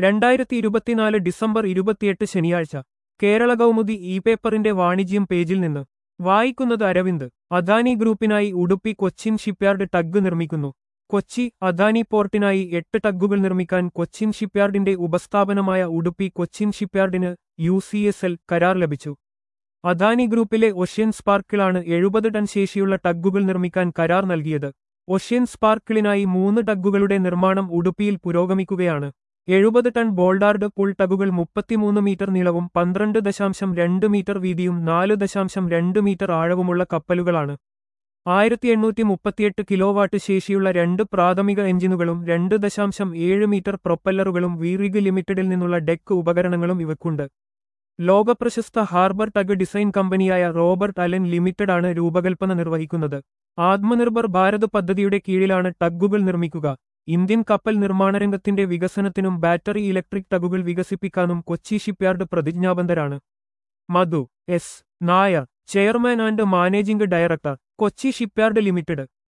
രണ്ടായിരത്തി ഇരുപത്തിനാല് ഡിസംബർ ഇരുപത്തിയെട്ട് ശനിയാഴ്ച കേരള കൗമുദി ഇ പേപ്പറിന്റെ വാണിജ്യം പേജിൽ നിന്ന് വായിക്കുന്നത് അരവിന്ദ് അദാനി ഗ്രൂപ്പിനായി ഉടുപ്പി കൊച്ചിൻ ഷിപ്പ്യാർഡ് ടഗ് നിർമ്മിക്കുന്നു കൊച്ചി അദാനി പോർട്ടിനായി എട്ട് ടഗ്ഗുകൾ നിർമ്മിക്കാൻ കൊച്ചിൻ ഷിപ്പ്യാർഡിന്റെ ഉപസ്ഥാപനമായ ഉടുപ്പി കൊച്ചിൻ ഷിപ്പ്യാർഡിന് യു സി എസ് എൽ കരാർ ലഭിച്ചു അദാനി ഗ്രൂപ്പിലെ ഒഷ്യൻ സ്പാർക്കിളാണ് എഴുപത് ടൺ ശേഷിയുള്ള ടഗ്ഗുകൾ നിർമ്മിക്കാൻ കരാർ നൽകിയത് ഒഷ്യൻ സ്പാർക്കിളിനായി മൂന്ന് ടഗ്ഗുകളുടെ നിർമ്മാണം ഉടുപ്പിയിൽ പുരോഗമിക്കുകയാണ് എഴുപത് ടൺ ബോൾഡാർഡ് പുൾ ടഗുകൾ മുപ്പത്തിമൂന്ന് മീറ്റർ നീളവും പന്ത്രണ്ട് ദശാംശം രണ്ട് മീറ്റർ വീതിയും നാല് ദശാംശം രണ്ട് മീറ്റർ ആഴവുമുള്ള കപ്പലുകളാണ് ആയിരത്തി എണ്ണൂറ്റി മുപ്പത്തിയെട്ട് കിലോവാട്ട് ശേഷിയുള്ള രണ്ട് പ്രാഥമിക എഞ്ചിനുകളും രണ്ട് ദശാംശം ഏഴ് മീറ്റർ പ്രൊപ്പല്ലറുകളും വീറിഗ് ലിമിറ്റഡിൽ നിന്നുള്ള ഡെക്ക് ഉപകരണങ്ങളും ഇവക്കുണ്ട് ലോകപ്രശസ്ത ഹാർബർ ടഗ് ഡിസൈൻ കമ്പനിയായ റോബർട്ട് അലൻ ലിമിറ്റഡാണ് രൂപകൽപ്പന നിർവഹിക്കുന്നത് ആത്മനിർഭർ ഭാരത് പദ്ധതിയുടെ കീഴിലാണ് ടഗ്ഗുകൾ നിർമ്മിക്കുക ഇന്ത്യൻ കപ്പൽ നിർമ്മാണരംഗത്തിന്റെ വികസനത്തിനും ബാറ്ററി ഇലക്ട്രിക് ടഗുകൾ വികസിപ്പിക്കാനും കൊച്ചി ഷിപ്പ്യാർഡ് പ്രതിജ്ഞാബദ്ധരാണ് Madhu S Nair chairman and managing director Kochi shipyard limited